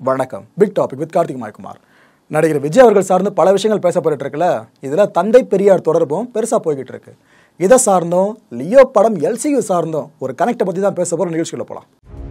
வணக்கம் big topic with Karthik Mayakumar நடிகர் விஜய் அவர்கள் சார்ந்து பல விஷயங்கள் பேசப்பட்டு இருக்குல்ல இதில் தந்தை பெரியார் தொடர்பும் பெருசாக போய்கிட்டு இருக்கு இதை சார்ந்தும் லியோ படம் எல்சியு சார்ந்தும் ஒரு கனெக்டை பற்றி தான் பேச போகிற நிகழ்ச்சிக்குள்ள போகலாம்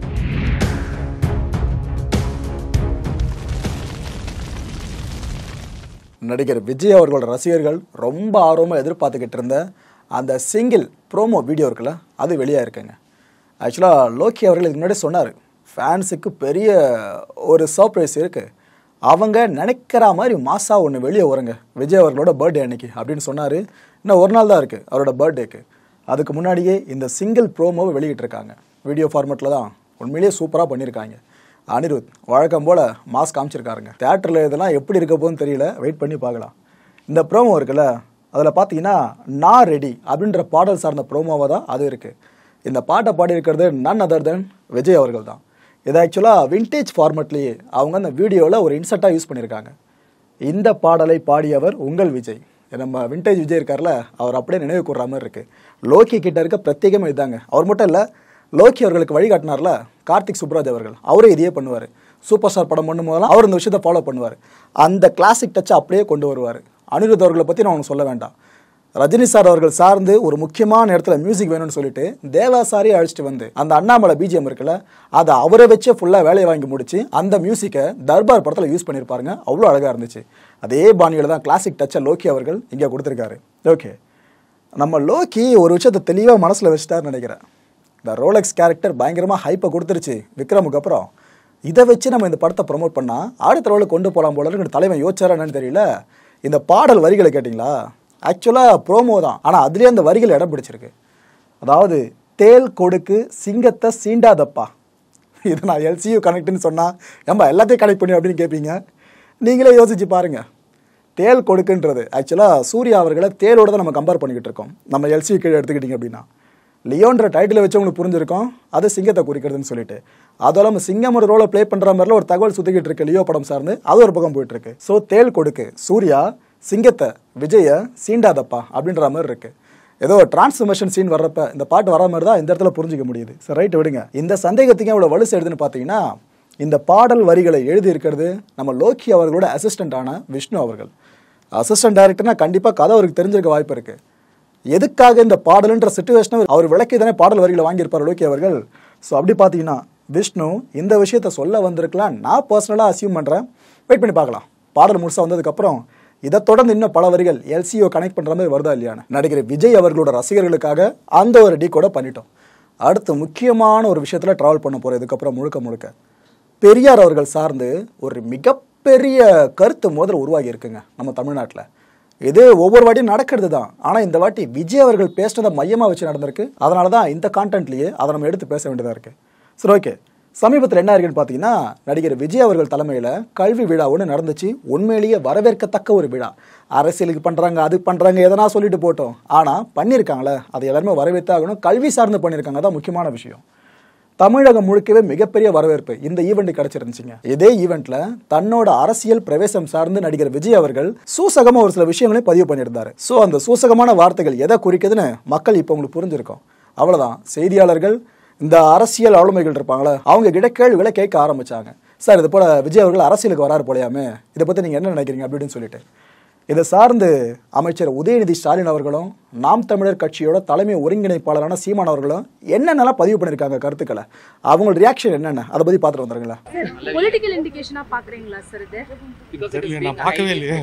நடிகர் விஜய் அவர்களோட ரசிகர்கள் ரொம்ப ஆர்வமாக எதிர்பார்த்துக்கிட்டு இருந்த அந்த சிங்கிள் ப்ரோமோ வீடியோ இருக்குல்ல அது வெளியாக இருக்குங்க ஆக்சுவலாக லோக்கி அவர்கள் இதுக்கு முன்னாடி சொன்னார் ஃபேன்ஸுக்கு பெரிய ஒரு சர்ப்ரைஸ் இருக்குது அவங்க நினைக்கிற மாதிரி மாசா ஒன்று வெளியே வருங்க விஜய் அவர்களோட பர்த்டே அன்னைக்கு அப்படின்னு சொன்னார் இன்னும் ஒரு நாள் தான் இருக்குது அவரோட பர்த்டேக்கு அதுக்கு முன்னாடியே இந்த சிங்கிள் ப்ரோமோவை வெளியிட்டிருக்காங்க வீடியோ ஃபார்மேட்டில் தான் உண்மையிலேயே சூப்பராக பண்ணியிருக்காங்க அனிருத் வழக்கம் போல் மாஸ் காமிச்சிருக்காருங்க தேட்டரில் இதெல்லாம் எப்படி இருக்க போகுதுன்னு தெரியல வெயிட் பண்ணி பார்க்கலாம் இந்த ப்ரோமோ இருக்குல்ல அதில் பார்த்தீங்கன்னா நான் ரெடி அப்படின்ற பாடல் சார்ந்த ப்ரோமோவாக தான் அது இருக்குது இந்த பாட்டை பாடியிருக்கிறது நன் அதர் தென் விஜய் அவர்கள் தான் இது ஆக்சுவலாக விண்டேஜ் ஃபார்மேட்லேயே அவங்க அந்த வீடியோவில் ஒரு இன்சர்ட்டாக யூஸ் பண்ணியிருக்காங்க இந்த பாடலை பாடியவர் உங்கள் விஜய் நம்ம விண்டேஜ் விஜய் இருக்கார்ல அவர் அப்படியே நினைவு கூர்ற மாதிரி இருக்கு லோக்கி கிட்ட இருக்க பிரத்யேகமே இதாங்க அவர் மட்டும் இல்லை லோக்கி அவர்களுக்கு வழிகாட்டினார்ல கார்த்திக் சுப்ராஜ் அவர்கள் அவரே இதையே பண்ணுவார் சூப்பர் ஸ்டார் படம் பண்ணும் போதெல்லாம் அவர் இந்த விஷயத்தை ஃபாலோ பண்ணுவார் அந்த கிளாசிக் டச்சை அப்படியே கொண்டு வருவார் அனிருத் அவர்களை பற்றி நான் உனக்கு சொல்ல வேண்டாம் ரஜினி சார் அவர்கள் சார்ந்து ஒரு முக்கியமான இடத்துல மியூசிக் வேணும்னு சொல்லிட்டு தேவா சாரே அழைச்சிட்டு வந்து அந்த அண்ணாமலை பிஜிஎம் இருக்குல்ல அதை அவரை வச்சே ஃபுல்லாக வேலையை வாங்கி முடிச்சு அந்த மியூசிக்கை தர்பார் படத்தில் யூஸ் பண்ணியிருப்பாருங்க அவ்வளோ அழகாக இருந்துச்சு அதே பாணியில் தான் கிளாசிக் டச்சை லோக்கி அவர்கள் இங்கே கொடுத்துருக்காரு ஓகே நம்ம லோக்கி ஒரு விஷயத்தை தெளிவாக மனசில் வச்சுட்டாருன்னு நினைக்கிறேன் இந்த ரோலெக்ஸ் கேரக்டர் பயங்கரமாக ஹைப்பை கொடுத்துருச்சு விக்ரமுக்கு அப்புறம் இதை வச்சு நம்ம இந்த படத்தை ப்ரமோட் பண்ணால் அடுத்த ரோலுக்கு கொண்டு போகலாம் போல இருக்கு தலைவன் யோசிச்சாரா என்னன்னு தெரியல இந்த பாடல் வரிகளை கேட்டிங்களா ஆக்சுவலாக ப்ரோமோ தான் ஆனால் அதுலேயே அந்த வரிகள் இடம் பிடிச்சிருக்கு அதாவது தேல் கொடுக்கு சிங்கத்தை சீண்டாதப்பா இது நான் எல்சியூ கனெக்ட்னு சொன்னால் ஏம்பா எல்லாத்தையும் கனெக்ட் பண்ணி அப்படின்னு கேட்பீங்க நீங்களே யோசிச்சு பாருங்க தேல் கொடுக்குன்றது ஆக்சுவலாக சூர்யா அவர்களை தேலோட தான் நம்ம கம்பேர் பண்ணிக்கிட்டு இருக்கோம் நம்ம எல்சியூ கீழே எடுத்துக்கிட்டிங்க அப்படின்னா லியோன்ற டைட்டில் வச்சு உங்களுக்கு புரிஞ்சிருக்கும் அது சிங்கத்தை குறிக்கிறதுன்னு சொல்லிட்டு அதோட நம்ம சிங்கம் ஒரு ரோலை ப்ளே பண்ணுற மாதிரில ஒரு தகவல் சுற்றிக்கிட்டு இருக்கு லியோ படம் சார்ந்து அது ஒரு பக்கம் போயிட்டு இருக்கு ஸோ தேல் கொடுக்கு சூர்யா சிங்கத்தை விஜய சீண்டாதப்பா அப்படின்ற மாதிரி இருக்கு ஏதோ டிரான்ஸ்ஃபர்மேஷன் சீன் வர்றப்ப இந்த பாட்டு வர மாதிரி தான் இந்த இடத்துல புரிஞ்சுக்க முடியுது சரி ரைட் விடுங்க இந்த சந்தேகத்துக்கு எவ்வளோ வலு சேர்துன்னு பார்த்தீங்கன்னா இந்த பாடல் வரிகளை எழுதி இருக்கிறது நம்ம லோக்கி அவர்களோட அசிஸ்டண்டான விஷ்ணு அவர்கள் அசிஸ்டன்ட் டைரக்டர்னா கண்டிப்பாக கதை அவருக்கு தெரிஞ்சிருக்க வாய்ப்பு இருக்குது எதுக்காக இந்த பாடலுன்ற சுச்சுவேஷனை அவர் விளக்கி தானே பாடல் வரிகளை வாங்கியிருப்பார் லோக்கி அவர்கள் ஸோ அப்படி பார்த்தீங்கன்னா விஷ்ணு இந்த விஷயத்த சொல்ல வந்திருக்கலாம் நான் பர்சனலாக அசியூம் பண்ணுறேன் வெயிட் பண்ணி பார்க்கலாம் பாடல் முழுசாக வந்ததுக்கப்புறம் இதை தொடர்ந்து இன்னும் பல வரிகள் எல்சிஓ கனெக்ட் பண்ணுற மாதிரி வருதா இல்லையான்னு நடிகர் விஜய் அவர்களோட ரசிகர்களுக்காக அந்த ஒரு டீ கூட பண்ணிட்டோம் அடுத்து முக்கியமான ஒரு விஷயத்தில் ட்ராவல் பண்ண போகிறோம் இதுக்கப்புறம் முழுக்க முழுக்க பெரியார் அவர்கள் சார்ந்து ஒரு மிகப்பெரிய கருத்து மோதல் உருவாகி இருக்குங்க நம்ம தமிழ்நாட்டில் இது ஒவ்வொரு வாட்டியும் நடக்கிறது தான் ஆனால் இந்த வாட்டி விஜய் அவர்கள் பேசினதை மையமாக வச்சு நடந்திருக்கு அதனால தான் இந்த கான்டென்ட்லேயே அதை நம்ம எடுத்து பேச வேண்டியதாக இருக்குது சரி ஓகே சமீபத்தில் என்ன இருக்குன்னு பார்த்தீங்கன்னா நடிகர் விஜய் அவர்கள் தலைமையில் கல்வி விழா ஒன்று நடந்துச்சு உண்மையிலேயே வரவேற்கத்தக்க ஒரு விழா அரசியலுக்கு பண்ணுறாங்க அது பண்ணுறாங்க எதனா சொல்லிட்டு போட்டோம் ஆனால் பண்ணியிருக்காங்களே அது எல்லாருமே வரவேற்றாகணும் கல்வி சார்ந்து பண்ணியிருக்காங்க தான் முக்கியமான விஷயம் தமிழகம் முழுக்கவே மிகப்பெரிய வரவேற்பு இந்த ஈவெண்ட் கிடைச்சிருந்துச்சுங்க இதே ஈவெண்ட்ல தன்னோட அரசியல் பிரவேசம் சார்ந்து நடிகர் விஜய் அவர்கள் சூசகமா ஒரு சில விஷயங்களையும் பதிவு பண்ணியிருந்தாரு ஸோ அந்த சூசகமான வார்த்தைகள் எதை குறிக்குதுன்னு மக்கள் இப்போ உங்களுக்கு புரிஞ்சிருக்கும் அவ்வளவுதான் செய்தியாளர்கள் இந்த அரசியல் ஆளுமைகள் இருப்பாங்களே அவங்க கிட்ட கேள்விகளை கேட்க ஆரம்பிச்சாங்க சார் இது போல விஜய் அவர்கள் அரசியலுக்கு வராரு போலையாமே இதை பத்தி நீங்க என்ன நினைக்கிறீங்க அப்படின்னு சொல்லிட்டு இதை சார்ந்து அமைச்சர் உதயநிதி ஸ்டாலின் அவர்களும் நாம் தமிழர் கட்சியோட தலைமை ஒருங்கிணைப்பாளரான சீமான் அவர்களும் என்னென்னலாம் பதிவு பண்ணியிருக்காங்க கருத்துக்களை அவங்களோட ரியாக்ஷன் என்னென்ன அதை பத்தி பார்த்துட்டு வந்துருங்களா பொலிட்டிக்கல் இண்டிகேஷனா பாக்குறீங்களா சார் இது தெரியல நான் பார்க்கவே இல்லையே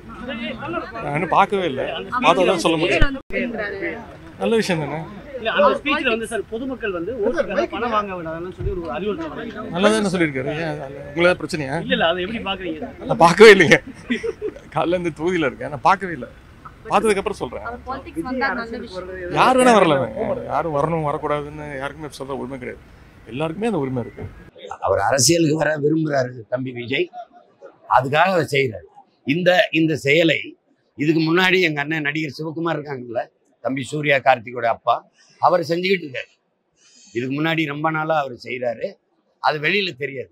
நான் இன்னும் பார்க்கவே இல்லை பார்த்தா தான் சொல்ல முடியும் வந்து அப்படிங்கிறாரு. நல்ல விஷயம் தானே இல்ல அந்த ஸ்பீச்ல வந்து சார் பொதுமக்கள் வந்து ஓட்டுக்காக பணம் வாங்க விடாதுன்னு சொல்லி ஒரு அறிவுறுத்தல் பண்ணிருக்காங்க. நல்லா தானே சொல்லியிருக்காரு ஏன் உங்களுக்கு ஏதாவது பிரச்சனையா இல்ல இல்ல அதை எப்படி பாக்குறீங்க நான் பார்க்கவே இல்லைங்க காலைல இந்த தொகுதியில் இருக்கேன் நான் பார்க்கவே இல்லை பார்த்ததுக்கு அப்புறம் சொல்றேன் அவர் politics வந்தா நல்ல விஷயம். யார் வேணா வரல யாரும் வரணும் வரக்கூடாதுன்னு யாருக்குமே சொல்ற உரிமை கிடையாது எல்லாருக்குமே அந்த உரிமை இருக்கு அவர் அரசியலுக்கு வர விரும்புகிறாரு தம்பி விஜய் அதுக்காக அவர் செய்கிறார் இந்த இந்த செயலை இதுக்கு முன்னாடி எங்க அண்ணன் நடிகர் சிவகுமார் இருக்காங்கல்ல தம்பி சூர்யா கார்த்திகோட அப்பா அவர் செஞ்சுக்கிட்டு இருக்காரு இதுக்கு முன்னாடி ரொம்ப நாளா அவர் செய்கிறாரு அது வெளியில தெரியாது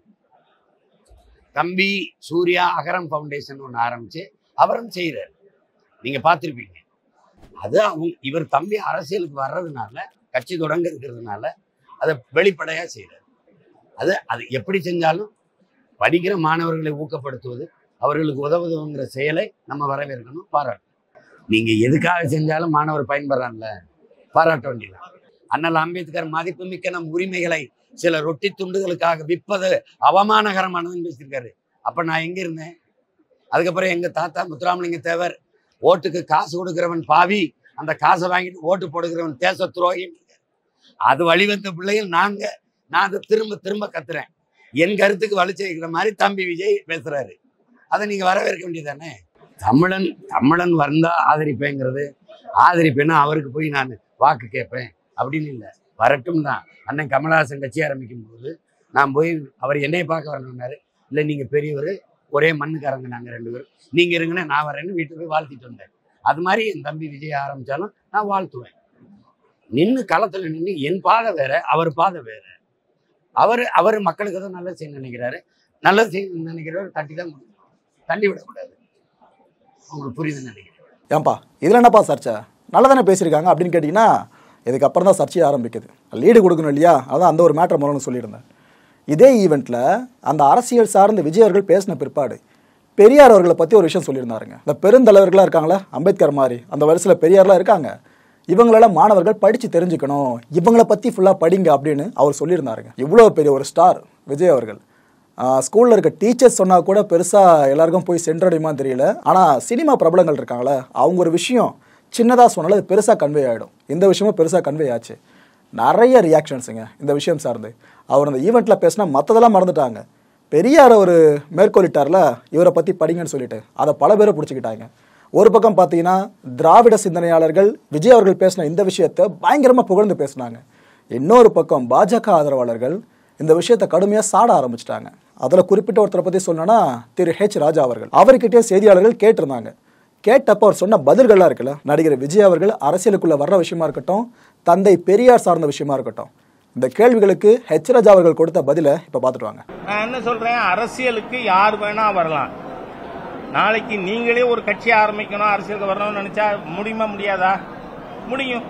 தம்பி சூர்யா அகரம் ஃபவுண்டேஷன் ஒன்று ஆரம்பிச்சு அவரும் செய்கிறார் நீங்க பார்த்துருப்பீங்க அது அவங்க இவர் தம்பி அரசியலுக்கு வர்றதுனால கட்சி தொடங்க இருக்கிறதுனால அதை வெளிப்படையா செய்கிறார் அது அது எப்படி செஞ்சாலும் படிக்கிற மாணவர்களை ஊக்கப்படுத்துவது அவர்களுக்கு உதவுதுங்கிற செயலை நம்ம வரவேற்கணும் பாராட்டணும் நீங்க எதுக்காக செஞ்சாலும் மாணவர் பயன்படுறான்ல பாராட்ட வேண்டியதான் அண்ணல் அம்பேத்கர் மதிப்புமிக்க நம் உரிமைகளை சில ரொட்டி துண்டுகளுக்காக விற்பது அவமானகரமானதுன்னு பேசியிருக்காரு அப்ப நான் எங்க இருந்தேன் அதுக்கப்புறம் எங்க தாத்தா முத்துராமலிங்க தேவர் ஓட்டுக்கு காசு கொடுக்கிறவன் பாவி அந்த காசை வாங்கிட்டு ஓட்டு போடுகிறவன் தேச துரோகி அது வழிவந்த பிள்ளைகள் நாங்க நான் அதை திரும்ப திரும்ப கத்துறேன் என் கருத்துக்கு வலிச்சு வைக்கிற மாதிரி தம்பி விஜய் பேசுறாரு அதை நீங்க வரவேற்க வேண்டியதானே தமிழன் தமிழன் வந்தா ஆதரிப்பேங்கிறது ஆதரிப்பேன்னா அவருக்கு போய் நான் வாக்கு கேட்பேன் அப்படின்னு இல்லை வரட்டும் தான் அண்ணன் கமலஹாசன் கட்சி ஆரம்பிக்கும் போது நான் போய் அவர் என்னைய பார்க்க வரணும்னாரு இல்லை நீங்க பெரியவர் ஒரே மண்ணுக்காரங்க நாங்க ரெண்டு பேரும் நீங்க இருங்கன்னா நான் வரேன்னு வீட்டுக்கு போய் வாழ்த்திட்டு வந்தேன் அது மாதிரி என் தம்பி விஜய் ஆரம்பிச்சாலும் நான் வாழ்த்துவேன் நின்று களத்துல நின்று என் பாதை வேற அவர் பாதை வேற அவர் அவர் மக்களுக்கு தான் நல்லது செய்ய நினைக்கிறாரு நல்லது செய்ய நினைக்கிறவர் தட்டி தான் கொடுக்கணும். தள்ளி விடக்கூடாது உங்களுக்கு புரியுதுன்னு நினைக்கிறேன் ஏன்பா இதில் என்னப்பா சர்ச்சை நல்லா தானே பேசியிருக்காங்க அப்படின்னு கேட்டிங்கன்னா இதுக்கப்புறம் தான் சர்ச்சையே ஆரம்பிக்குது லீடு கொடுக்கணும் இல்லையா அதான் அந்த ஒரு மேட்டர் முதல்ல சொல்லியிருந்தேன் இதே ஈவெண்ட்டில் அந்த அரசியல் சார்ந்த விஜய் அவர்கள் பேசின பிற்பாடு பெரியார் அவர்களை பற்றி ஒரு விஷயம் சொல்லியிருந்தாருங்க இந்த பெருந்தலைவர்களாக இருக்காங்களா அம்பேத்கர் மாதிரி அந்த வரிசையில் பெரியார்லாம் இருக்காங்க இவங்களெல்லாம் மாணவர்கள் படித்து தெரிஞ்சுக்கணும் இவங்களை பற்றி ஃபுல்லாக படிங்க அப்படின்னு அவர் சொல்லியிருந்தாருங்க இவ்வளோ பெரிய ஒரு ஸ்டார் விஜய் அவர்கள் ஸ்கூலில் இருக்க டீச்சர்ஸ் சொன்னால் கூட பெருசாக எல்லாருக்கும் போய் சென்றடையுமான்னு தெரியல ஆனால் சினிமா பிரபலங்கள் இருக்காங்களே அவங்க ஒரு விஷயம் சின்னதாக சொன்னாலும் அது பெருசாக கன்வே ஆகிடும் இந்த விஷயமும் பெருசாக கன்வே ஆச்சு நிறைய ரியாக்ஷன்ஸுங்க இந்த விஷயம் சார்ந்து அவர் அந்த ஈவெண்ட்டில் பேசினா மற்றதெல்லாம் மறந்துட்டாங்க பெரியார் ஒரு மேற்கோளிட்டார்ல இவரை பற்றி படிங்கன்னு சொல்லிட்டு அதை பல பேரை பிடிச்சிக்கிட்டாங்க ஒரு பக்கம் பார்த்தீங்கன்னா திராவிட சிந்தனையாளர்கள் விஜய் அவர்கள் பேசின இந்த விஷயத்தை பயங்கரமாக புகழ்ந்து பேசினாங்க இன்னொரு பக்கம் பாஜக ஆதரவாளர்கள் இந்த விஷயத்தை கடுமையாக சாட ஆரம்பிச்சிட்டாங்க அதில் குறிப்பிட்ட ஒருத்தரை பற்றி சொல்லணும்னா திரு ஹெச் ராஜா அவர்கள் அவர்கிட்டயே செய்தியாளர்கள் கேட்டிருந்தாங்க கேட்டப்போ அவர் சொன்ன பதில்கள்லாம் இருக்குல்ல நடிகர் விஜய் அவர்கள் அரசியலுக்குள்ள வர்ற விஷயமா இருக்கட்டும் தந்தை பெரியார் சார்ந்த விஷயமா இருக்கட்டும் இந்த கேள்விகளுக்கு ஹெச் ராஜா அவர்கள் கொடுத்த பதிலை இப்போ பார்த்துட்டு வாங்க நான் என்ன சொல்றேன் அரசியலுக்கு யார் வேணா வரலாம் நாளைக்கு நீங்களே ஒரு கட்சி ஆரம்பிக்கணும் அரசியலுக்கு வரணும்னு நினைச்சா முடியுமா முடியாதா முடியும்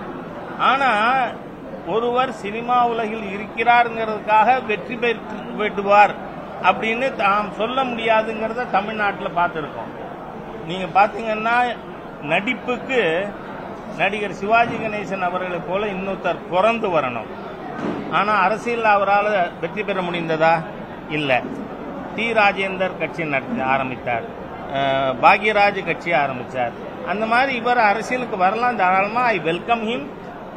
ஆனா ஒருவர் சினிமா உலகில் இருக்கிறாருங்கிறதுக்காக வெற்றி பெற்று பெற்றுவார் அப்படின்னு தாம் சொல்ல முடியாதுங்கிறத தமிழ்நாட்டில் பார்த்துருக்கோம் நீங்க பாத்தீங்கன்னா நடிப்புக்கு நடிகர் சிவாஜி கணேசன் அவர்களை போல இன்னொருத்தர் பிறந்து வரணும் ஆனா அரசியல் அவரால் வெற்றி பெற முடிந்ததா இல்ல டி ராஜேந்தர் கட்சி நடத்தி ஆரம்பித்தார் அஹ், பாக்யராஜ் கட்சி ஆரம்பிச்சார் அந்த மாதிரி இவர் அரசியலுக்கு வரலாம் தாராளமா ஐ வெல்கம் ஹிம்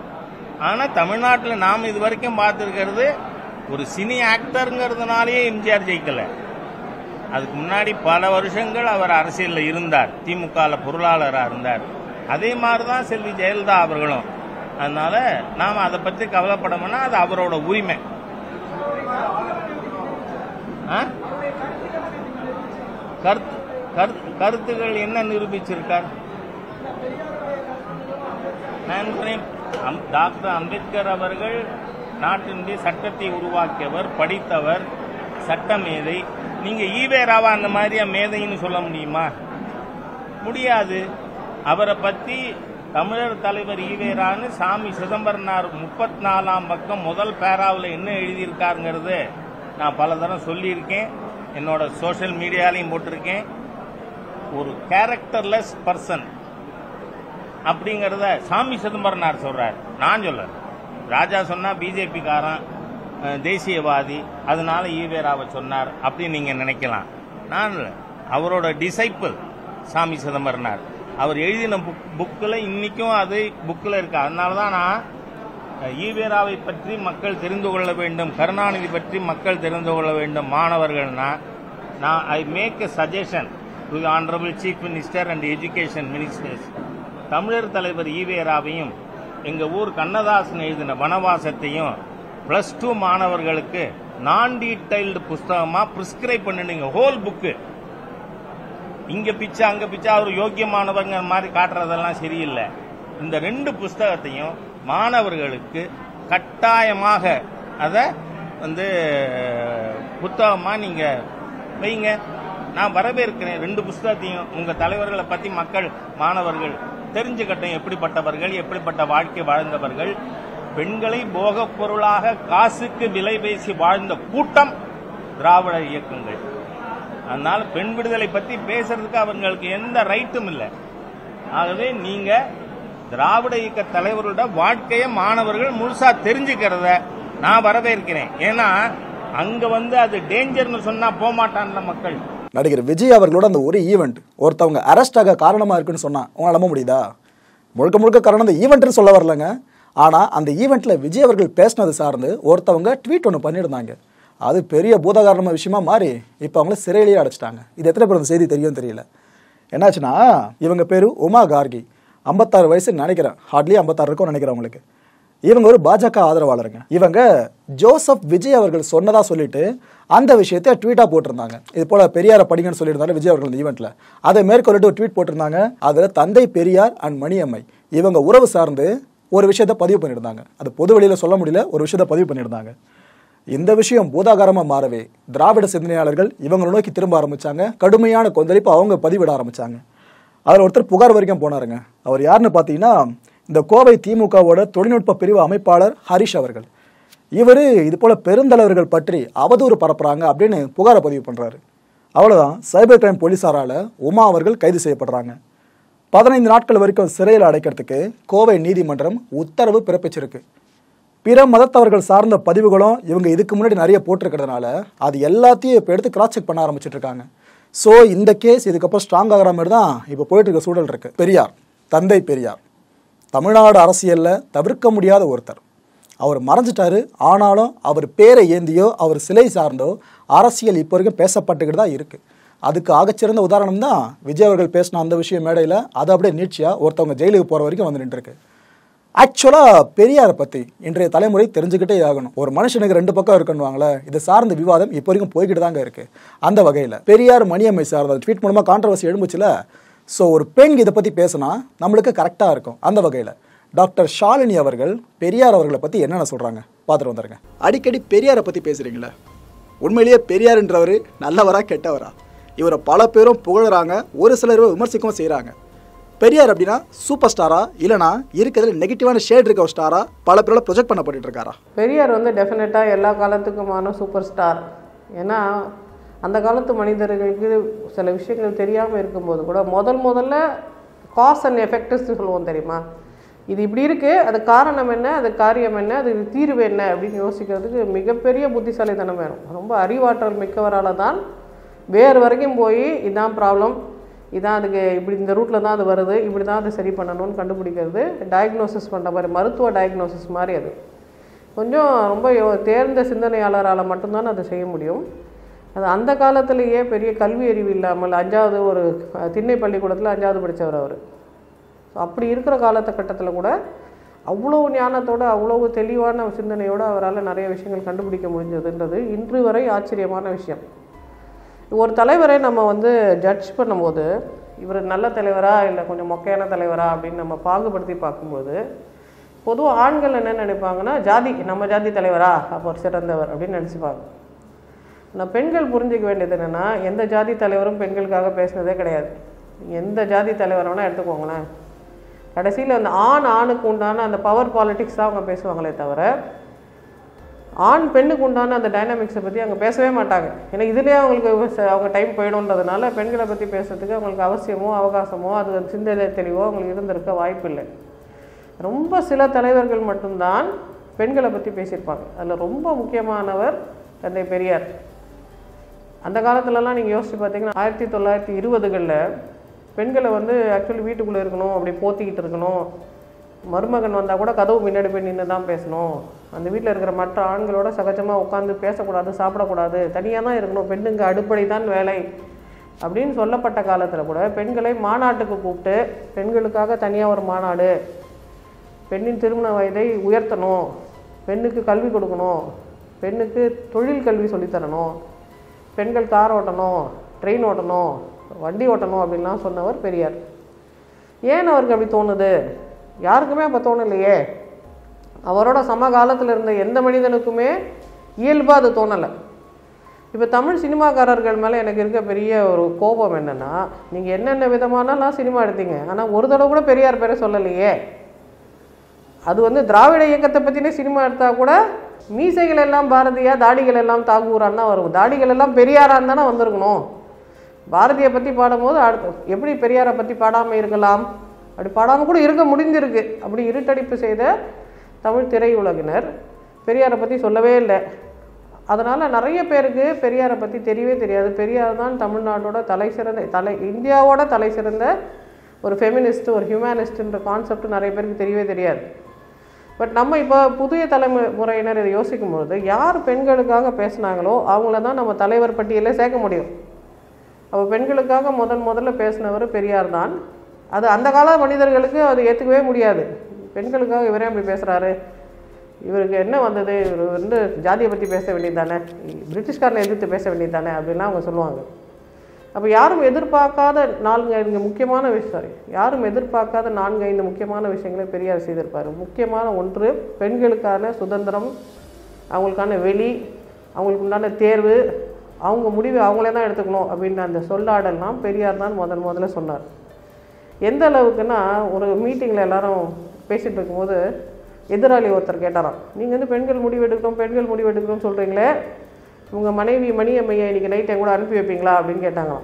ஆனா தமிழ்நாட்டில் நாம் இது வரைக்கும் பார்த்துருக்கிறது ஒரு சினி ஆக்டருங்கிறதுனாலேயே எம்ஜிஆர் ஜெயிக்கல அதுக்கு முன்னாடி பல வருஷங்கள் அவர் அரசியலில் இருந்தார் திமுகவில் பொருளாளராக இருந்தார் அதே மாதிரி தான் செல்வி ஜெயலலிதா அவர்களும் அதனால நாம் அதை பற்றி கவலைப்படணும்னா அது அவரோட உரிமை ஆ? கருத்து கருத்து- கருத்துகள் என்ன நிரூபிச்சிருக்கார் நான் சொன்னேன், அம்- டாக்டர் அம்பேத்கர் அவர்கள் நாட்டினுடைய சட்டத்தை உருவாக்கியவர் படித்தவர் சட்ட மேதை நீங்க ஈவேராவா அந்த மாதிரியா மேதைன்னு சொல்ல முடியுமா முடியாது அவரை பத்தி தமிழர் தலைவர் ஈவேரான்னு சாமி சிதம்பரனார் முப்பத்தி நாலாம் பக்கம் முதல் பேராவில் என்ன எழுதியிருக்காருங்கிறது நான் பல தரம் சொல்லியிருக்கேன் என்னோட சோஷியல் மீடியாலையும் போட்டிருக்கேன் ஒரு கேரக்டர்லெஸ் பர்சன் அப்படிங்கிறத சாமி சிதம்பரனார் சொல்றார் நான் சொல்ல ராஜா சொன்னா பிஜேபி காரன் அஹ், தேசியவாதி அதனால ஈவேராவை சொன்னார் அப்படின்னு நீங்க நினைக்கலாம் நான் இல்ல. அவரோட டிசைப்பிள் சாமி சிதம்பரனார் அவர் எழுதின புக் புக்கில் இன்னைக்கும் அது புக்கில் இருக்கு அதனால தான் நான் அஹ், ஈவேராவை பற்றி மக்கள் தெரிந்து கொள்ள வேண்டும் கருணாநிதி பற்றி மக்கள் தெரிந்து கொள்ள வேண்டும் மாணவர்கள்னா நான் I make a suggestion to honourable chief minister and education ministers தமிழர் தலைவர் ஈவேராவையும் எங்கள் ஊர் கண்ணதாசன் எழுதின வனவாசத்தையும் ப்ளஸ் டூ மாணவர்களுக்கு நான் டீடைல்டு புஸ்தகமாக ப்ரிஸ்கிரைப் பண்ணிடுங்க ஹோல் புக்கு இங்க பிச்சை அங்க பிச்சை அவர் யோக்கியமானவங்க மாதிரி காட்டுறதெல்லாம் சரியில்லை இந்த ரெண்டு புஸ்தகத்தையும் மாணவர்களுக்கு கட்டாயமாக அதை வந்து புத்தகமா நீங்க வைங்க நான் வரவேற்கிறேன் ரெண்டு புஸ்தகத்தையும் உங்க தலைவர்களை பத்தி மக்கள் மாணவர்கள் தெரிஞ்சுக்கட்டும் எப்படிப்பட்டவர்கள் எப்படிப்பட்ட வாழ்க்கை வாழ்ந்தவர்கள் பெண்களை போகப் பொருளாக காசுக்கு விலை பேசி வாழ்ந்த கூட்டம் திராவிட இயக்கங்கள் அதனால பெண் விடுதலை பத்தி பேசுறதுக்கு அவங்களுக்கு எந்த ரைட்டும் இல்லை ஆகவே நீங்க திராவிட இயக்க தலைவர்களோட வாழ்க்கையை மாணவர்கள் முழுசா தெரிஞ்சுக்கிறத நான் வரவேற்கிறேன் ஏன்னா அங்க வந்து அது டேஞ்சர்னு சொன்னா போக மாட்டான்ல மக்கள் நடிகர் விஜய் அவர்களோட அந்த ஒரு ஈவெண்ட் ஒருத்தவங்க அரெஸ்ட் ஆக காரணமா இருக்குன்னு சொன்னா உங்களால நம்ப முடியுதா முழுக்க முழுக்க காரணம் அந்த ஈவெண்ட்னு சொல்ல வரலங்க ஆனா அந்த ஈவெண்ட்ல விஜய் அவர்கள் பேசினது சார்ந்து ஒருத்தவங்க ட்வீட் ஒன்று பண்ணியிருந்தாங்க அது பெரிய பூதகாரண விஷயமா மாறி இப்போ அவங்கள சிறையிலேயே அடைச்சிட்டாங்க இது எத்தனை பேர் அந்த செய்தி தெரியும் தெரியல என்னாச்சுன்னா இவங்க பேர் உமா கார்கி ஐம்பத்தாறு வயசு நினைக்கிறேன் ஹார்ட்லி ஐம்பத்தாறு இருக்கும் நினைக்கிறேன் அவங்களுக்கு இவங்க ஒரு பாஜக ஆதரவாளருங்க இவங்க ஜோசப் விஜய் அவர்கள் சொன்னதா சொல்லிட்டு அந்த விஷயத்தை ட்வீட்டா போட்டிருந்தாங்க இது போல பெரியார படிங்கன்னு சொல்லியிருந்தாரு விஜய் அவர்கள் இந்த ஈவெண்ட்ல அதை மேற்கொள்ளிட்டு ஒரு ட்வீட் போட்டிருந்தாங்க அதுல தந்தை பெரியார் அண்ட் மணியம்மை இவங்க உறவு சார்ந்து ஒரு விஷயத்தை பதிவு பண்ணியிருந்தாங்க அது பொது வெளியில சொல்ல முடியல ஒரு விஷயத்தை பதிவு பண்ணியிருந்தாங்க இந்த விஷயம் பூதாகாரமா மாறவே திராவிட சிந்தனையாளர்கள் இவங்களை நோக்கி திரும்ப ஆரம்பிச்சாங்க கடுமையான கொந்தளிப்பு அவங்க பதிவிட ஆரம்பிச்சாங்க அதில் ஒருத்தர் புகார் வரைக்கும் போனாருங்க அவர் யாருன்னு பார்த்தீங்கன்னா இந்த கோவை திமுகவோட தொழில்நுட்ப பிரிவு அமைப்பாளர் ஹரிஷ் அவர்கள் இவர் இது போல பெருந்தலைவர்கள் பற்றி அவதூறு பரப்புறாங்க அப்படின்னு புகாரை பதிவு பண்றாரு அவ்வளவுதான் சைபர் கிரைம் போலீசாரால உமா அவர்கள் கைது செய்யப்படுறாங்க பதினைந்து நாட்கள் வரைக்கும் சிறையில் அடைக்கிறதுக்கு கோவை நீதிமன்றம் உத்தரவு பிறப்பிச்சிருக்கு பிற மதத்தவர்கள் சார்ந்த பதிவுகளும் இவங்க இதுக்கு முன்னாடி நிறைய போட்டிருக்கிறதுனால அது எல்லாத்தையும் இப்போ எடுத்து கிராஸ் செக் பண்ண ஆரம்பிச்சிட்டு இருக்காங்க ஸோ இந்த கேஸ் இதுக்கப்புறம் ஸ்ட்ராங் ஆகிற மாதிரி தான் இப்போ போயிட்டு இருக்க சூழல் இருக்கு பெரியார் தந்தை பெரியார் தமிழ்நாடு அரசியலில் தவிர்க்க முடியாத ஒருத்தர் அவர் மறைஞ்சிட்டாரு ஆனாலும் அவர் பேரை ஏந்தியோ அவர் சிலை சார்ந்தோ அரசியல் இப்போ வரைக்கும் பேசப்பட்டுக்கிட்டு தான் இருக்கு அதுக்கு ஆகச்சிறந்த உதாரணம் தான் விஜய் அவர்கள் பேசின அந்த விஷயம் மேடையில் அது அப்படியே நீட்சியாக ஒருத்தவங்க ஜெயிலுக்கு போகிற வரைக்கும் வந்து நின்றுருக்கு ஆக்சுவலாக பெரியாரை பற்றி இன்றைய தலைமுறை தெரிஞ்சுக்கிட்டே ஆகணும் ஒரு மனுஷனுக்கு ரெண்டு பக்கம் இருக்குன்னுவாங்களே இது சார்ந்த விவாதம் இப்போ வரைக்கும் போய்கிட்டு தாங்க இருக்கு அந்த வகையில் பெரியார் மணியம்மை சார்ந்த ட்வீட் மூலமாக கான்ட்ரவர்சி எழும்புச்சுல ஸோ ஒரு பெண் இதை பற்றி பேசினா நம்மளுக்கு கரெக்டாக இருக்கும் அந்த வகையில் டாக்டர் ஷாலினி அவர்கள் பெரியார் அவர்களை பற்றி என்னென்ன சொல்கிறாங்க பார்த்துட்டு வந்துருங்க அடிக்கடி பெரியாரை பற்றி பேசுகிறீங்களே உண்மையிலேயே பெரியார்ன்றவர் நல்லவரா கெட்டவரா இவரை பல பேரும் புகழுறாங்க ஒரு சிலர் விமர்சிக்கவும் செய்கிறாங்க பெரியார் அப்படின்னா சூப்பர் ஸ்டாரா இல்லைனா இருக்கிறதுல நெகட்டிவான ஷேட் இருக்க ஒரு ஸ்டாரா பல பேரோட ப்ரொஜெக்ட் பண்ணப்பட்டு இருக்காரா பெரியார் வந்து டெஃபினட்டாக எல்லா காலத்துக்குமான சூப்பர் ஸ்டார் ஏன்னா அந்த காலத்து மனிதர்களுக்கு சில விஷயங்கள் தெரியாமல் இருக்கும்போது கூட முதல் முதல்ல காஸ் அண்ட் எஃபெக்ட்ஸ் சொல்லுவோம் தெரியுமா இது இப்படி இருக்குது அது காரணம் என்ன அது காரியம் என்ன அது தீர்வு என்ன அப்படின்னு யோசிக்கிறதுக்கு மிகப்பெரிய புத்திசாலித்தனம் வேணும் ரொம்ப அறிவாற்றல் மிக்கவரால் தான் வேறு வரைக்கும் போய் இதான் ப்ராப்ளம் இதான் அதுக்கு இப்படி இந்த ரூட்டில் தான் அது வருது இப்படி தான் அதை சரி பண்ணணும்னு கண்டுபிடிக்கிறது டயக்னோசிஸ் பண்ணுற மாதிரி மருத்துவ டயக்னோசிஸ் மாதிரி அது கொஞ்சம் ரொம்ப யோ- தேர்ந்த சிந்தனையாளரால் மட்டும்தான் அதை செய்ய முடியும் அது அந்த காலத்திலேயே பெரிய கல்வி அறிவு இல்லாமல் அஞ்சாவது ஒரு அஹ், திண்ணை பள்ளிக்கூடத்தில் அஞ்சாவது படித்தவர் அவர் அப்படி இருக்கிற காலகட்டத்தில் கூட அவ்வளோ ஞானத்தோட அவ்வளோ தெளிவான சிந்தனையோடு அவரால் நிறைய விஷயங்கள் கண்டுபிடிக்க முடிஞ்சதுன்றது இன்று வரை ஆச்சரியமான விஷயம் ஒரு தலைவரை நம்ம வந்து ஜட்ஜ் பண்ணும்போது இவர் நல்ல தலைவரா இல்லை கொஞ்சம் மொக்கையான தலைவரா அப்படின்னு நம்ம பாகுபடுத்தி பார்க்கும்போது பொதுவாக ஆண்கள் என்ன நினைப்பாங்கன்னா ஜாதி நம்ம ஜாதி தலைவரா அப்போ ஒரு சிறந்தவர் அப்படின்னு நினச்சிப்பாங்க ஆனால் பெண்கள் புரிஞ்சிக்க வேண்டியது என்னென்னா எந்த ஜாதி தலைவரும் பெண்களுக்காக பேசினதே கிடையாது எந்த ஜாதி தலைவர் வேணால் எடுத்துக்கோங்களேன் கடைசியில் அந்த ஆண் ஆணுக்கு உண்டான அந்த பவர் பாலிடிக்ஸ் தான் அவங்க பேசுவாங்களே தவிர ஆண் பெண்ணுக்கு உண்டான அந்த டைனாமிக்ஸை பற்றி அவங்க பேசவே மாட்டாங்க ஏன்னா இதுலேயே அவங்களுக்கு ச- அவங்க டைம் போயிடும்ன்றதுனால பெண்களை பற்றி பேசுறதுக்கு அவங்களுக்கு அவசியமோ அவகாசமோ அது ஒரு சிந்தனை தெளிவோ அவங்களுக்கு இருந்திருக்க வாய்ப்பில்லை ரொம்ப சில தலைவர்கள் மட்டும்தான் பெண்களை பற்றி பேசியிருப்பாங்க அதில் ரொம்ப முக்கியமானவர் தந்தை பெரியார் அந்த காலத்துலலாம் நீங்கள் யோசிச்சு பார்த்தீங்கன்னா ஆயிரத்தி தொள்ளாயிரத்தி இருபதுகளில் பெண்களை வந்து ஆக்சுவலி வீட்டுக்குள்ளே இருக்கணும் அப்படி போத்திக்கிட்டு இருக்கணும் மருமகன் வந்தால் கூட கதவு முன்னாடி போய் நின்று தான் பேசணும் அந்த வீட்டில் இருக்கிற மற்ற ஆண்களோட சகஜமாக உட்காந்து பேசக்கூடாது சாப்பிடக்கூடாது தனியாக தான் இருக்கணும் பெண்ணுங்க அடிப்படை தான் வேலை அப்படின்னு சொல்லப்பட்ட காலத்தில் கூட பெண்களை மாநாட்டுக்கு கூப்பிட்டு பெண்களுக்காக தனியாக ஒரு மாநாடு பெண்ணின் திருமண வயதை உயர்த்தணும் பெண்ணுக்கு கல்வி கொடுக்கணும் பெண்ணுக்கு தொழில் கல்வி சொல்லித் தரணும் பெண்கள் கார் ஓட்டணும் ட்ரெயின் ஓட்டணும் வண்டி ஓட்டணும் அப்படின்லாம் சொன்னவர் பெரியார் ஏன் அவருக்கு அப்படி தோணுது யாருக்குமே அப்போ தோணலையே அவரோட சமகாலத்தில் இருந்த எந்த மனிதனுக்குமே இயல்பாக அது தோணலை இப்போ தமிழ் சினிமாக்காரர்கள் மேலே எனக்கு இருக்க பெரிய ஒரு கோபம் என்னென்னா நீங்கள் என்னென்ன விதமானலாம் சினிமா எடுத்தீங்க ஆனால் ஒரு தடவை கூட பெரியார் பேரை சொல்லலையே அது வந்து திராவிட இயக்கத்தை பற்றினே சினிமா எடுத்தால் கூட மீசைகள் எல்லாம் பாரதியா தாடிகள் எல்லாம் தாகூரான் தான் வரும் தாடிகள் எல்லாம் பெரியாரான் தானே வந்திருக்கணும் பாரதியை பற்றி பாடும்போது அடுத்து எப்படி பெரியாரை பற்றி பாடாமல் இருக்கலாம் அப்படி பாடாமல் கூட இருக்க முடிஞ்சிருக்கு அப்படி இருட்டடிப்பு செய்த தமிழ் திரையுலகினர் பெரியாரை பற்றி சொல்லவே இல்லை அதனால் நிறைய பேருக்கு பெரியாரை பற்றி தெரியவே தெரியாது பெரியார் தான் தமிழ்நாட்டோட தலை சிறந்த தலை இந்தியாவோட தலை சிறந்த ஒரு ஃபெமினிஸ்ட் ஒரு ஹியூமனிஸ்ட்ன்ற கான்செப்ட் நிறைய பேருக்கு தெரியவே தெரியாது பட் நம்ம இப்போ புதிய தலைமுறையினர் இதை யோசிக்கும் பொழுது யார் பெண்களுக்காக பேசுனாங்களோ அவங்கள தான் நம்ம தலைவர் பட்டியலே சேர்க்க முடியும் அப்போ பெண்களுக்காக முதன் முதல்ல பேசினவர் பெரியார் தான் அது அந்த கால மனிதர்களுக்கு அது ஏற்றுக்கவே முடியாது பெண்களுக்காக இவரே அப்படி பேசுகிறாரு இவருக்கு என்ன வந்தது இவர் வந்து ஜாதியை பற்றி பேச வேண்டியது தானே பிரிட்டிஷ்காரனை எதிர்த்து பேச வேண்டியது தானே அப்படின்லாம் அவங்க சொல்லுவாங்க அப்போ யாரும் எதிர்பார்க்காத நான்கு ஐந்து முக்கியமான விஷயம் சாரி யாரும் எதிர்பார்க்காத நான்கு ஐந்து முக்கியமான விஷயங்களை பெரியார் செய்திருப்பார் முக்கியமான ஒன்று பெண்களுக்கான சுதந்திரம் அவங்களுக்கான வெளி அவங்களுக்கு உண்டான தேர்வு அவங்க முடிவு அவங்களே தான் எடுத்துக்கணும் அப்படின்ற அந்த சொல்லாடல்லாம் பெரியார் தான் முதன் முதல்ல சொன்னார் எந்த அளவுக்குன்னா ஒரு மீட்டிங்கில் எல்லாரும் பேசிகிட்டு இருக்கும்போது எதிராளி ஒருத்தர் கேட்டாராம் நீங்கள் வந்து பெண்கள் முடிவு எடுக்கணும் பெண்கள் முடிவு எடுக்கணும்னு சொல்கிறீங்களே உங்கள் மனைவி மணியம்மையை இன்னைக்கு நைட் என் கூட அனுப்பி வைப்பீங்களா அப்படின்னு கேட்டாங்களாம்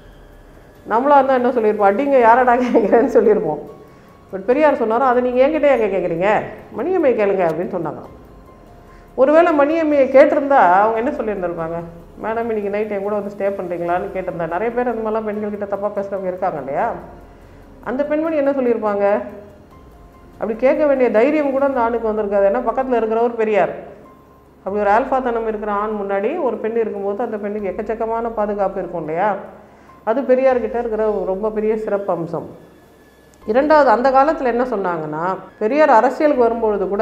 நம்மளா இருந்தால் என்ன சொல்லியிருப்போம் அடிங்க யாரடா கேட்குறேன்னு சொல்லியிருப்போம் பட் பெரியார் சொன்னாரோ அதை நீங்கள் என்கிட்ட எங்கே கேட்குறீங்க மணியம்மை கேளுங்க அப்படின்னு சொன்னாங்களாம் ஒருவேளை மணியம்மையை கேட்டிருந்தா அவங்க என்ன சொல்லியிருந்திருப்பாங்க மேடம் இன்னைக்கு நைட் என் கூட வந்து ஸ்டே பண்ணுறீங்களான்னு கேட்டிருந்தா நிறைய பேர் அந்த மாதிரிலாம் பெண்கள்கிட்ட தப்பாக பேசுகிறவங்க இருக்காங்க இல்லையா அந்த பெண்மணி என்ன சொல்லியிருப்பாங்க அப்படி கேட்க வேண்டிய தைரியம் கூட அந்த ஆணுக்கு வந்திருக்காது ஏன்னா பக்கத்தில் இருக்கிறவர் பெரியார் அப்படி ஒரு ஆல்ஃபா தனம் இருக்கிற ஆண் முன்னாடி ஒரு பெண் இருக்கும்போது அந்த பெண்ணுக்கு எக்கச்சக்கமான பாதுகாப்பு இருக்கும் இல்லையா அது பெரியார்கிட்ட இருக்கிற ஒரு ரொம்ப பெரிய சிறப்பு அம்சம் இரண்டாவது அந்த காலத்தில் என்ன சொன்னாங்கன்னா பெரியார் அரசியலுக்கு வரும்பொழுது கூட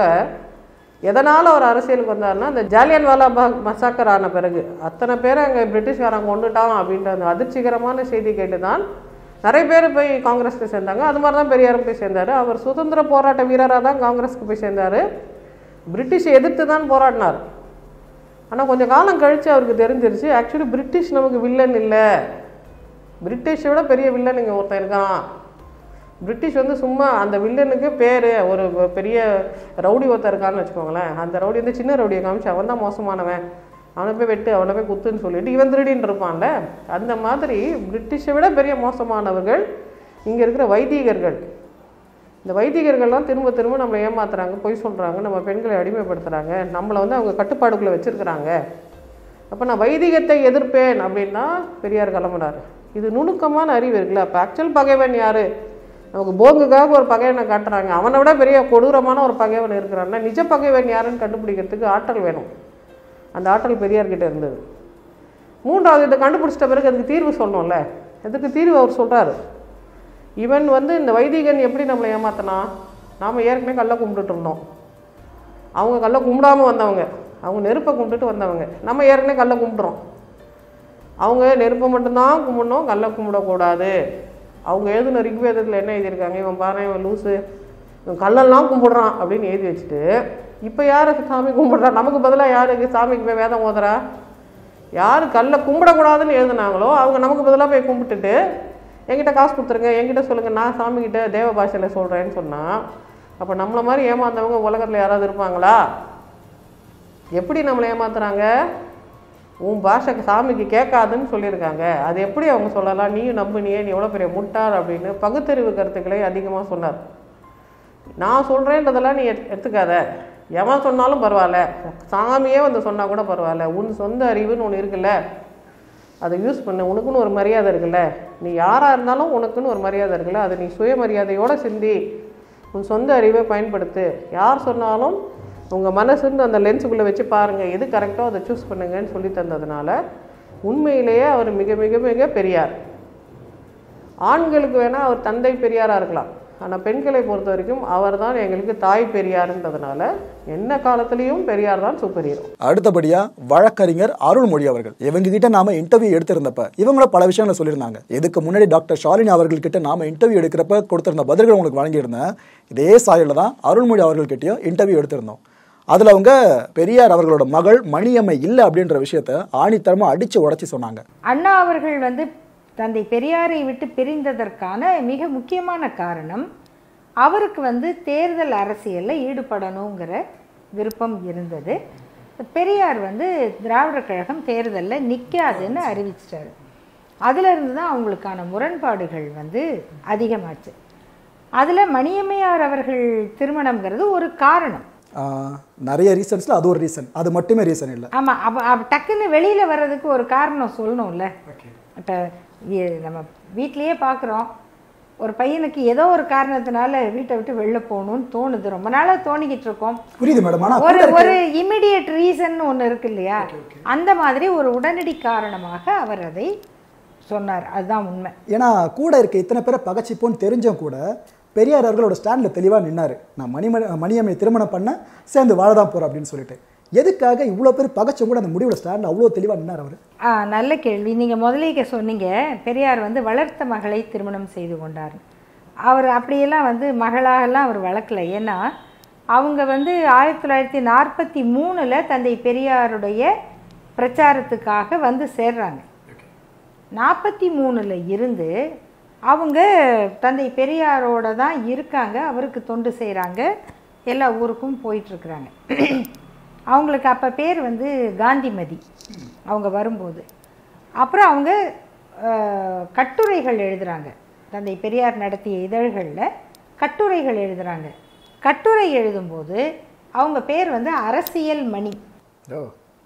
எதனால் அவர் அரசியலுக்கு வந்தாருன்னா அந்த ஜாலியன் வாலாபாக் மசாக்கர் ஆன பிறகு அத்தனை பேரை அங்கே பிரிட்டிஷ்காரன் கொண்டுட்டான் அப்படின்ற அந்த அதிர்ச்சிகரமான செய்தி கேட்டு தான் நிறைய பேர் போய் காங்கிரஸ்க்கு சேர்ந்தாங்க அது மாதிரி தான் பெரியாரும் போய் சேர்ந்தார் அவர் சுதந்திர போராட்ட வீரராக தான் காங்கிரஸ்க்கு போய் சேர்ந்தார் பிரிட்டிஷை எதிர்த்து தான் போராடினார் ஆனால் கொஞ்சம் காலம் கழித்து அவருக்கு தெரிஞ்சிருச்சு ஆக்சுவலி பிரிட்டிஷ் நமக்கு வில்லன் இல்லை பிரிட்டிஷை விட பெரிய வில்லன் இங்கே ஒருத்தன் இருக்கான் பிரிட்டிஷ் வந்து சும்மா அந்த வில்லனுக்கு பேர் ஒரு பெரிய ரவுடி ஒருத்தன் இருக்கான்னு வச்சுக்கோங்களேன் அந்த ரவுடி வந்து சின்ன ரவுடியை காமிச்சு அவன் தான் மோசமானவன் அவனை போய் வெட்டு அவனை போய் குத்துன்னு சொல்லிட்டு இவன் திருடின்னு இருப்பான்ல அந்த மாதிரி பிரிட்டிஷை விட பெரிய மோசமானவர்கள் இங்கே இருக்கிற வைதிகர்கள் இந்த வைதிகர்கள்லாம் திரும்ப திரும்ப நம்மளை ஏமாத்துறாங்க பொய் சொல்கிறாங்க நம்ம பெண்களை அடிமைப்படுத்துகிறாங்க நம்மளை வந்து அவங்க கட்டுப்பாடுக்குள்ளே வச்சுருக்கிறாங்க அப்போ நான் வைதிகத்தை எதிர்ப்பேன் அப்படின்னா பெரியார் கிளம்புறாரு இது நுணுக்கமான அறிவு இருக்குல்ல அப்போ ஆக்சுவல் பகைவன் யார் நமக்கு போங்குக்காக ஒரு பகைவனை காட்டுறாங்க அவனை விட பெரிய கொடூரமான ஒரு பகைவன் இருக்கிறான்னா நிஜ பகைவன் யாருன்னு கண்டுபிடிக்கிறதுக்கு ஆற்றல் வேணும் அந்த ஆற்றல் பெரியார்கிட்ட இருந்தது மூன்றாவது இதை கண்டுபிடிச்சிட்ட பிறகு அதுக்கு தீர்வு சொல்லணும்ல அதுக்கு தீர்வு அவர் சொல்கிறாரு இவன் வந்து இந்த வைதிகன் எப்படி நம்மளை ஏமாத்தினா நாம் ஏற்கனவே கல்லை கும்பிட்டுட்டு இருந்தோம் அவங்க கல்லை கும்பிடாம வந்தவங்க அவங்க நெருப்பை கும்பிட்டுட்டு வந்தவங்க நம்ம ஏற்கனவே கல்லை கும்பிட்றோம் அவங்க நெருப்பை மட்டும்தான் கும்பிடணும் கல்லை கும்பிடக்கூடாது அவங்க எழுதின ரிக்வேதத்தில் என்ன எழுதியிருக்காங்க இவன் பாரு இவன் லூசு இவன் கல்லெல்லாம் கும்பிடுறான் அப்படின்னு எழுதி வச்சுட்டு இப்போ யார் சாமி கும்பிடுறா நமக்கு பதிலாக யாருக்கு சாமிக்கு போய் வேதம் ஓதுறா யார் கல்லை கும்பிடக்கூடாதுன்னு எழுதுனாங்களோ அவங்க நமக்கு பதிலாக போய் கும்பிட்டுட்டு என்கிட்ட காசு கொடுத்துருங்க என்கிட்ட சொல்லுங்கள் நான் சாமிக்கிட்ட தேவ பாஷையில் சொல்கிறேன்னு சொன்னால் அப்போ நம்மளை மாதிரி ஏமாந்தவங்க உலகத்தில் யாராவது இருப்பாங்களா எப்படி நம்மளை ஏமாத்துறாங்க உன் பாஷை சாமிக்கு கேட்காதுன்னு சொல்லியிருக்காங்க அது எப்படி அவங்க சொல்லலாம் நீயும் நம்புனியே நீ எவ்வளோ பெரிய முட்டாள் அப்படின்னு பகுத்தறிவு கருத்துக்களை அதிகமாக சொன்னார் நான் சொல்கிறேன்றதெல்லாம் நீ எடுத்- எடுத்துக்காத எவன் சொன்னாலும் பரவாயில்ல சாமியே வந்து சொன்னால் கூட பரவாயில்ல உன் சொந்த அறிவுன்னு ஒன்று இருக்குல்ல அதை யூஸ் பண்ணு உனக்குன்னு ஒரு மரியாதை இருக்குல்ல நீ யாராக இருந்தாலும் உனக்குன்னு ஒரு மரியாதை இருக்குல்ல அதை நீ சுயமரியாதையோடு சிந்தி உன் சொந்த அறிவை பயன்படுத்து யார் சொன்னாலும் உங்கள் மனசுன்னு அந்த லென்ஸுக்குள்ளே வச்சு பாருங்கள் எது கரெக்டோ அதை சூஸ் பண்ணுங்கன்னு சொல்லி தந்ததுனால உண்மையிலேயே அவர் மிக மிக மிக பெரியார் ஆண்களுக்கு வேணால் அவர் தந்தை பெரியாராக இருக்கலாம் ஆனால் பெண்களை பொறுத்த வரைக்கும் அவர் தான் எங்களுக்கு தாய் பெரியாருன்றதுனால என்ன காலத்துலேயும் பெரியார் தான் சூப்பர் ஹீரோ அடுத்தபடியா வழக்கறிஞர் அருள்மொழி அவர்கள் இவங்க கிட்ட நாம இன்டர்வியூ எடுத்திருந்தப்ப இவங்கள பல விஷயங்களை சொல்லியிருந்தாங்க இதுக்கு முன்னாடி டாக்டர் ஷாலினி அவர்கள் கிட்ட நாம இன்டர்வியூ எடுக்கிறப்ப கொடுத்திருந்த பதில்கள் உங்களுக்கு வழங்கியிருந்தேன் இதே சாயலில் தான் அருள்மொழி அவர்கள்கிட்டயும் இன்டர்வியூ எடுத்திருந்தோம் அதுல அவங்க பெரியார் அவர்களோட மகள் மணியம்மை இல்லை அப்படின்ற விஷயத்த ஆணித்தரமா அடிச்சு உடைச்சு சொன்னாங்க அண்ணா அவர்கள் வந்து தந்தை பெரியாரை விட்டு பிரிந்ததற்கான மிக முக்கியமான காரணம் அவருக்கு வந்து தேர்தல் அரசியலில் ஈடுபடணுங்கிற விருப்பம் இருந்தது பெரியார் வந்து திராவிடர் கழகம் தேர்தலில் நிற்காதுன்னு அறிவிச்சிட்டாரு அதிலிருந்து தான் அவங்களுக்கான முரண்பாடுகள் வந்து அதிகமாச்சு அதில் மணியம்மையார் அவர்கள் திருமணம்ங்கிறது ஒரு காரணம் ஆஹ், நிறைய ரீசன்ஸில் அது ஒரு ரீசன் அது மட்டுமே ரீசன் இல்லை ஆமாம் அப்போ அப்போ டக்குன்னு வெளியில் வர்றதுக்கு ஒரு காரணம் சொல்லணும்ல இப்போ நம்ம வீட்லேயே பார்க்குறோம் ஒரு பையனுக்கு ஏதோ ஒரு காரணத்தினால வீட்டை விட்டு வெளில போகணும்னு தோணுது ரொம்ப நாளாக தோணிக்கிட்டு இருக்கோம் புரியுது மேடம் ஆனால் ஒரு ஒரு இமிடியேட் ரீசன் ஒன்று இருக்கு இல்லையா அந்த மாதிரி ஒரு உடனடி காரணமாக அவர் அதை சொன்னார் அதுதான் உண்மை ஏன்னா கூட இருக்க இத்தனை பேரை பகச்சிப்போன்னு தெரிஞ்சும் கூட பெரியார் அவர்களோட ஸ்டாண்டில் தெளிவாக நின்னாரு நான் மணிமணி மணியம்மை திருமணம் பண்ண சேர்ந்து வாழ தான் போகிறேன் அப்படின்னு சொல்லிட்டு எதுக்காக இவ்வளோ பேர் பகச்சும் கூட அந்த முடிவில் ஸ்டாண்டில் அவ்வளோ தெளிவாக நின்னார் அவர் ஆ நல்ல கேள்வி நீங்கள் முதலே சொன்னீங்க பெரியார் வந்து வளர்த்த மகளை திருமணம் செய்து கொண்டார் அவர் அப்படியெல்லாம் வந்து மகளாகலாம் அவர் வளர்க்கல ஏன்னா அவங்க வந்து ஆயிரத்தி தொள்ளாயிரத்தி நாற்பத்தி மூணில் தந்தை பெரியாருடைய பிரச்சாரத்துக்காக வந்து சேர்றாங்க நாற்பத்தி மூணில் இருந்து அவங்க தந்தை பெரியாரோட தான் இருக்காங்க அவருக்கு தொண்டு செய்கிறாங்க எல்லா ஊருக்கும் போயிட்டுருக்குறாங்க அவங்களுக்கு அப்போ பேர் வந்து காந்திமதி அவங்க வரும்போது அப்புறம் அவங்க அஹ், கட்டுரைகள் எழுதுகிறாங்க தந்தை பெரியார் நடத்திய இதழ்களில் கட்டுரைகள் எழுதுகிறாங்க கட்டுரை எழுதும்போது அவங்க பேர் வந்து அரசியல் மணி ஓ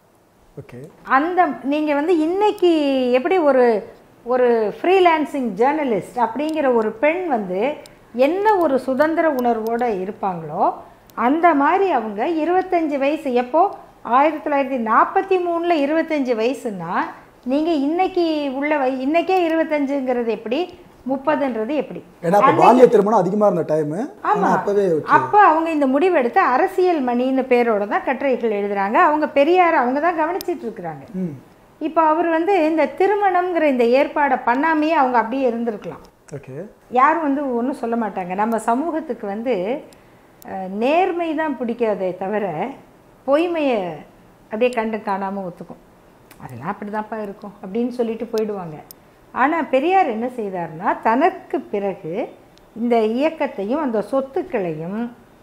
ஓகே அந்த நீங்கள் வந்து இன்னைக்கு எப்படி ஒரு ஒரு ஃப்ரீலான்சிங் ஜேர்னலிஸ்ட் அப்படிங்கிற ஒரு பெண் வந்து என்ன ஒரு சுதந்திர உணர்வோடு இருப்பாங்களோ அந்த மாதிரி அவங்க இருபத்தஞ்சி வயசு எப்போ ஆயிரத்தி தொள்ளாயிரத்தி நாற்பத்தி மூணில் இருபத்தஞ்சி வயசுன்னா நீங்கள் இன்னைக்கு உள்ள வய இன்னைக்கே இருபத்தஞ்சுங்கிறது எப்படி முப்பதுன்றது எப்படி ஏன்னா அப்போ பாலிய திருமணம் அதிகமாக இருந்த டைமு ஆமா ஆனால் அப்போவே அப்போ அவங்க இந்த முடிவெடுத்து அரசியல் மணின்னு பேரோட தான் கட்டுரைகள் எழுதுறாங்க அவங்க பெரியார் அவங்க தான் கவனிச்சிட்டு இருக்கிறாங்க ம் இப்போ அவர் வந்து இந்த திருமணம்ங்கிற இந்த ஏற்பாடை பண்ணாமையே அவங்க அப்படியே இருந்திருக்கலாம் ஓகே யாரும் வந்து ஒன்றும் சொல்ல மாட்டாங்க நம்ம சமூகத்துக்கு வந்து அஹ், நேர்மை தான் பிடிக்காதே தவிர பொய்மையை அப்படியே கண்டு காணாமல் ஒத்துக்கும் அதெல்லாம் அப்படி தான்ப்பா இருக்கும் அப்படின்னு சொல்லிட்டு போயிடுவாங்க ஆனால் பெரியார் என்ன செய்தார்னா தனக்கு பிறகு இந்த இயக்கத்தையும் அந்த சொத்துக்களையும்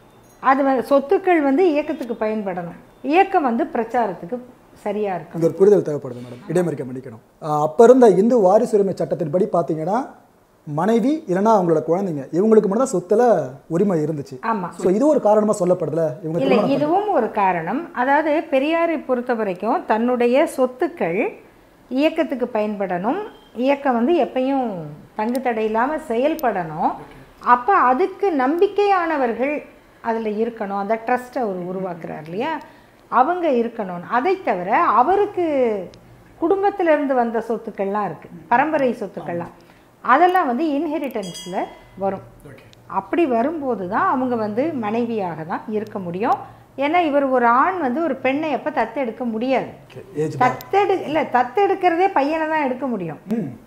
அது வ- சொத்துக்கள் வந்து இயக்கத்துக்கு பயன்படணும் இயக்கம் வந்து பிரச்சாரத்துக்கு சரியாக இருக்கும் இங்க ஒரு புரிதல் தேவைப்படுது மேடம் இடைமறிக்க மன்னிக்கணும் ஆஹ் அப்ப இருந்த இந்து வாரிசுரிமை சட்டத்தின்படி பார்த்தீங்கன்னா மனைவி இல்லைன்னா அவங்களோட குழந்தைங்க இவங்களுக்கு மட்டும் தான் சொத்துல உரிமை இருந்துச்சு ஆமாம் ஸோ இது ஒரு காரணமா சொல்லப்படுதுல இவங்க இல்லை திருமணம் இதுவும் ஒரு காரணம் அதாவது பெரியாரை பொறுத்த வரைக்கும் தன்னுடைய சொத்துக்கள் இயக்கத்துக்கு பயன்படணும் இயக்கம் வந்து எப்பயும் தங்கு தடை இல்லாமல் செயல்படணும் அப்போ அதுக்கு நம்பிக்கையானவர்கள் அதில் இருக்கணும் அந்த ட்ரஸ்ட்டை அவர் உருவாக்குறார் இல்லையா அவங்க இருக்கணும் அதை தவிர அவருக்கு குடும்பத்திலிருந்து வந்த சொத்துக்கள்லாம் இருக்குது பரம்பரை சொத்துக்கள்லாம் அதெல்லாம் வந்து இன்ஹெரிட்டன்ஸில் வரும் அப்படி வரும்போது தான் அவங்க வந்து மனைவியாக தான் இருக்க முடியும் ஏன்னா இவர் ஒரு ஆண் வந்து ஒரு பெண்ணை எப்போ தத்தெடுக்க முடியாது ஏஜ் தத்தெடு இல்லை தத்தெடுக்கிறதே பையனை தான் எடுக்க முடியும்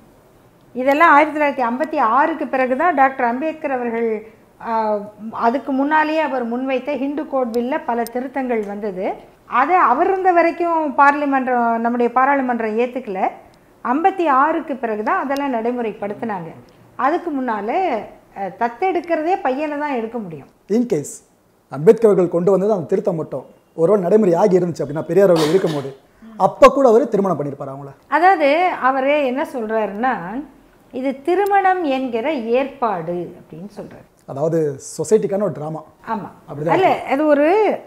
இதெல்லாம் ஆயிரத்தி தொள்ளாயிரத்தி ஐம்பத்தி ஆறுக்கு பிறகு தான் டாக்டர் அம்பேத்கர் அவர்கள் ஆஹ், அதுக்கு முன்னாலேயே அவர் முன்வைத்த ஹிந்து கோட் பில்ல பல திருத்தங்கள் வந்தது அதை அவர் இருந்த வரைக்கும் பார்லிமென்றம் நம்முடைய பாராளுமன்றம் ஏற்றுக்கல ஐம்பத்தி ஆறுக்கு பிறகு தான் அதெல்லாம் நடைமுறைப்படுத்தினாங்க அதுக்கு முன்னால் தத்தெடுக்கிறதே பையனை தான் எடுக்க முடியும் இன்கேஸ் அம்பேத்கர் அவர்கள் கொண்டு வந்தது அந்த திருத்தம் மட்டும் ஒருவேளை நடைமுறை ஆகி இருந்துச்சு அப்படின்னா பெரியார் அவர்கள் இருக்கும்போது அப்போ கூட அவர் திருமணம் பண்ணியிருப்பார் அவங்கள அதாவது அவர் என்ன சொல்றாருன்னா இது திருமணம் என்கிற ஏற்பாடு அப்படின்னு சொல்றாரு அதாவது சொசைட்டிக்கான ஒரு ட்ராமா ஆமாம் அப்படிதான் அல்ல அது ஒரு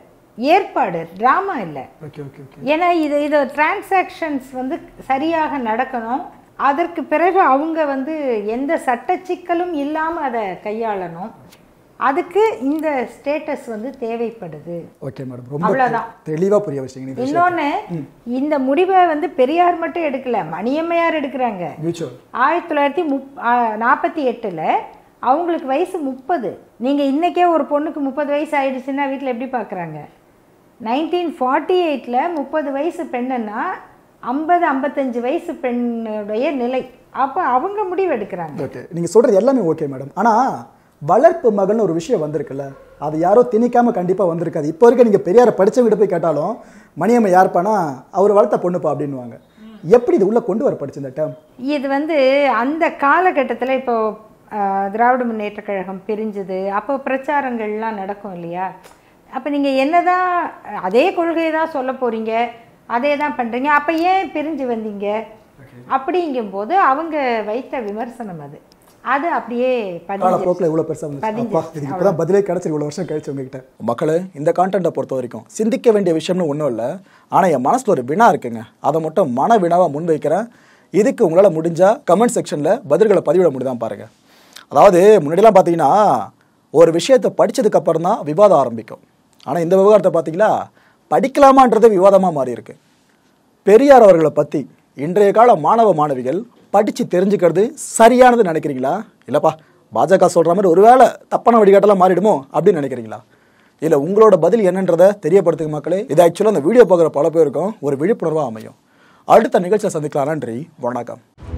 ஏற்பாடு ட்ராமா இல்லை ஓகே ஓகே ஓகே ஏன்னா இது இது டிரான்சாக்ஷன்ஸ் வந்து சரியாக நடக்கணும் அதற்கு பிறகு அவங்க வந்து எந்த சட்ட சிக்கலும் இல்லாமல் அதை கையாளணும் அதுக்கு இந்த ஸ்டேட்டஸ் வந்து தேவைப்படுது ஓகே மேடம் ரொம்ப அவ்வளவுதான். தெளிவாக புரிய வச்சிங்க இந்த விஷயம் இன்னொன்று இந்த முடிவை வந்து பெரியார் மட்டும் எடுக்கல மணியம்மையார் எடுக்கிறாங்க மியூச்சுவல் ஆயிரத்தி தொள்ளாயிரத்தி முப் நாற்பத்தி எட்டில் அவங்களுக்கு வயசு முப்பது நீங்கள் இன்றைக்கே ஒரு பொண்ணுக்கு முப்பது வயசு ஆயிடுச்சுன்னா வீட்டில் எப்படி பார்க்குறாங்க நைன்டீன் ஃபார்ட்டி எயிட்டில் முப்பது வயசு பெண்ணுன்னா ஐம்பது ஐம்பத்தஞ்சு வயசு பெண்ணுடைய நிலை அப்போ அவங்க முடிவு எடுக்கிறாங்க ஓகே நீங்கள் சொல்கிறது எல்லாமே ஓகே மேடம் ஆனால் வளர்ப்பு மகன் ஒரு விஷயம் வந்திருக்குல்ல அது யாரோ திணிக்காம கண்டிப்பாக வந்திருக்காது இப்போ இருக்க நீங்கள் பெரியாரை படிச்சவங்கிட்ட போய் கேட்டாலும் மணியம்மை யார்ப்பானா அவர் வளர்த்த பொண்ணுப்பா அப்படின்னுவாங்க எப்படி இது உள்ளே கொண்டு வர படிச்சு இந்த டேர்ம் இது வந்து அந்த காலகட்டத்தில் இப்போ அஹ், திராவிட முன்னேற்றக் கழகம் பிரிஞ்சுது அப்போ பிரச்சாரங்கள்லாம் நடக்கும் இல்லையா அப்போ நீங்கள் என்னதான் அதே கொள்கையை தான் சொல்ல போகிறீங்க அதே தான் பண்ணுறீங்க அப்போ ஏன் பிரிஞ்சு வந்தீங்க அப்படிங்கும்போது அவங்க வைத்த விமர்சனம் அது அது அப்படியே பதிஞ்சு காலப்போக்கில் இவ்வளோ பெருசாக வந்துச்சு பதிஞ்சு. அப்பா இதுக்கு இப்போ தான் பதிலே கிடச்சி இவ்வளோ வருஷம் கழிச்சு உங்ககிட்ட மக்களே இந்த கான்டென்ட்டை பொறுத்த வரைக்கும் சிந்திக்க வேண்டிய விஷயம்னு ஒன்றும் இல்லை ஆனால் என் மனசில் ஒரு வினா இருக்குங்க அதை மட்டும் மன வினாவாக முன்வைக்கிறேன் இதுக்கு உங்களால் முடிஞ்சால் கமெண்ட் செக்ஷனில் பதில்களை பதிவிட முடியுதான் பாருங்கள் அதாவது முன்னாடிலாம் பார்த்தீங்கன்னா ஒரு விஷயத்தை படிச்சதுக்கு அப்புறம் தான் விவாதம் ஆரம்பிக்கும் ஆனால் இந்த விவகாரத்தை பார்த்தீங்களா படிக்கலாமான்றது விவாதமாக மாறி இருக்கு பெரியார் அவர்களை பற்றி இன்றைய கால மாணவ மாணவிகள் படித்து தெரிஞ்சுக்கிறது சரியானது நினைக்கிறீங்களா இல்லைப்பா பாஜக சொல்கிற மாதிரி ஒருவேளை தப்பான வழிகாட்டெல்லாம் மாறிடுமோ அப்படின்னு நினைக்கிறீங்களா இல்லை உங்களோட பதில் என்னன்றதை தெரியப்படுத்துங்க மக்களே இது ஆக்சுவலாக அந்த வீடியோ பார்க்குற பல பேருக்கும் ஒரு விழிப்புணர்வாக அமையும் அடுத்த நிகழ்ச்சியை சந்திக்கலாம் நன்றி வணக்கம்